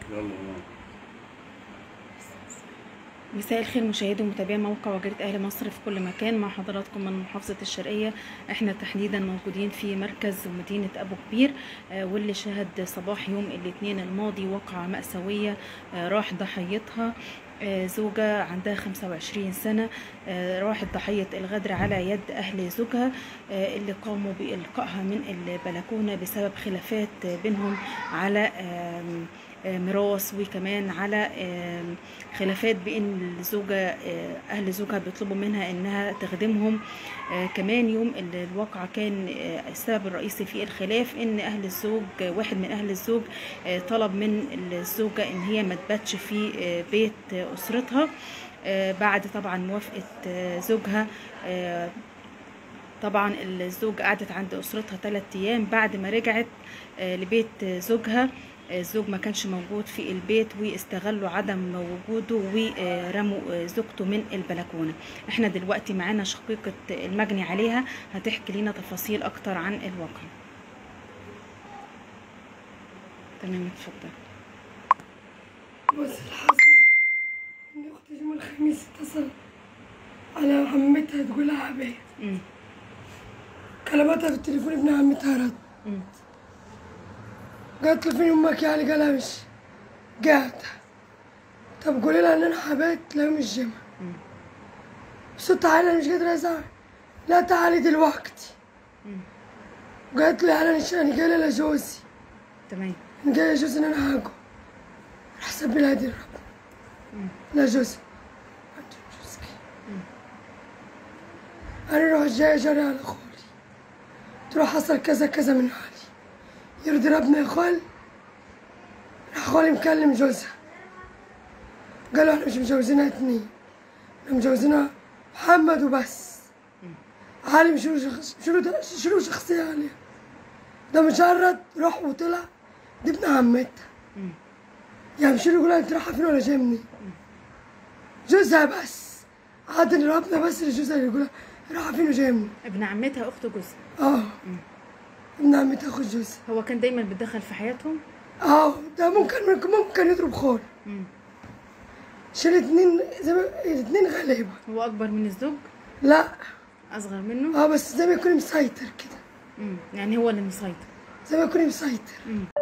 يلا نعم. مساء الخير مشاهدي ومتابعي موقع وجريدة أهل مصر في كل مكان مع حضراتكم من محافظة الشرقية احنا تحديدا موجودين في مركز مدينة أبو كبير آه، واللي شهد صباح يوم الاثنين الماضي وقعة مأساوية آه، راح ضحيتها آه، زوجة عندها 25 سنة آه، راحت ضحية الغدر على يد أهل زوجها آه، اللي قاموا بإلقائها من البلكونة بسبب خلافات آه، بينهم على آم، آه، ميراث وكمان على آم، خلافات بين الزوجة آه، أهل زوجها بيطلبوا منها إنها تخدمهم آه، كمان يوم ال- الواقعة كان آه، السبب الرئيسي في الخلاف إن أهل الزوج آه، واحد من أهل الزوج آه، طلب من الزوجة إن هي ما تباتش في آه، بيت آه، أسرتها آه، بعد طبعا موافقة آه، زوجها آه، طبعا الزوج قعدت عند أسرتها ثلاثة أيام بعد ما رجعت آه، لبيت آه، زوجها آه، الزوج ما كانش موجود في البيت واستغلوا عدم وجوده ورموا آه، زوجته من البلكونة احنا دلوقتي معانا شقيقة المجني عليها هتحكي لنا تفاصيل اكتر عن الواقع تمام اتفضل بس الحصل إن أختي يوم الخميس اتصل على عمتها تقول لها عبية مم. كلمتها في التليفون ابن عمتها رد مم. قالت له فين أمك يعني قالها مش قاعدة طب قولي لها إن أنا حبيت لا مش الجمعة مم. بس تعالى أنا مش قادرة أزعل لا تعالي دلوقتي مم. قالت له يعني أنا أنا جاية لجوزي تمام أنا جاية لجوزي إن أنا هاجو راح سبي لها دي الرب مم. لجوزي أنا روح جاي جري على خولي تروح حصل كذا كذا من حالي يرضي ربنا يا خال راح خالي مكلم جوزها قالوا احنا مش مجوزينها اتنين احنا مجوزينها محمد وبس عالم شنو شخص شنو ده- شنو شخصية عليها ده مجرد راح وطلع دي ابن عمتها مم. يعني شنو يقول لها انت رايحة فين ولا جاية منين جوزها بس عاد ان ربنا بس اللي جوزها اللي يقول لها رايحة فين وجاية منين ابن عمتها اخت جوزها اه ابن عمتها اخو جوزها هو كان دايما بيتدخل في حياتهم اه ده ممكن ممكن يضرب خال مم. عشان الاتنين زي ما الاتنين غلابة هو اكبر من الزوج لا اصغر منه اه بس زي ما يكون مسيطر كده مم. يعني هو اللي مسيطر زي ما يكون مسيطر مم.